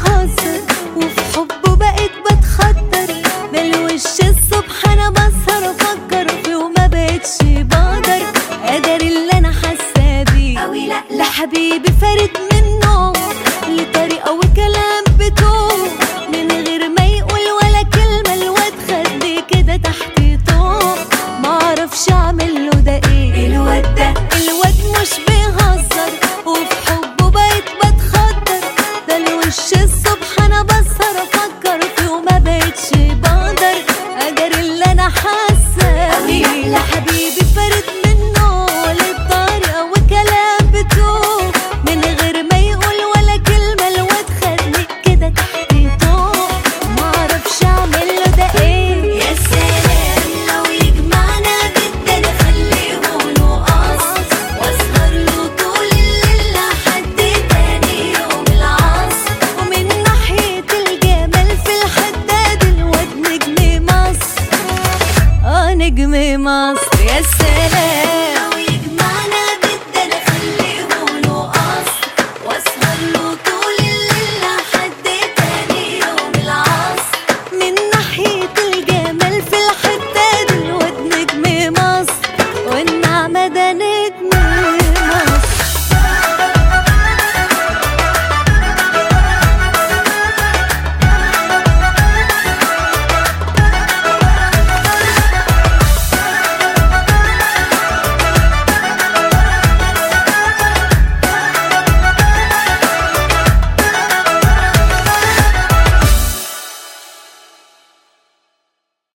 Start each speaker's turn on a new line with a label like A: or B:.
A: بيهزر وفي حبه بقيت بتخدر ده الوش الصبح انا بسهر افكر فيه وما بقتش بقدر قدر اللي انا حاسه بيه
B: أوي لا
A: لا حبيبي فارد منه لطريقة وكلام بتوه من غير ما يقول ولا كلمة الواد خد كده تحت طوق معرفش اعمل له ده ايه
B: الواد ده
A: الواد مش بيهزر وفي حبه بقيت بتخدر ده الوش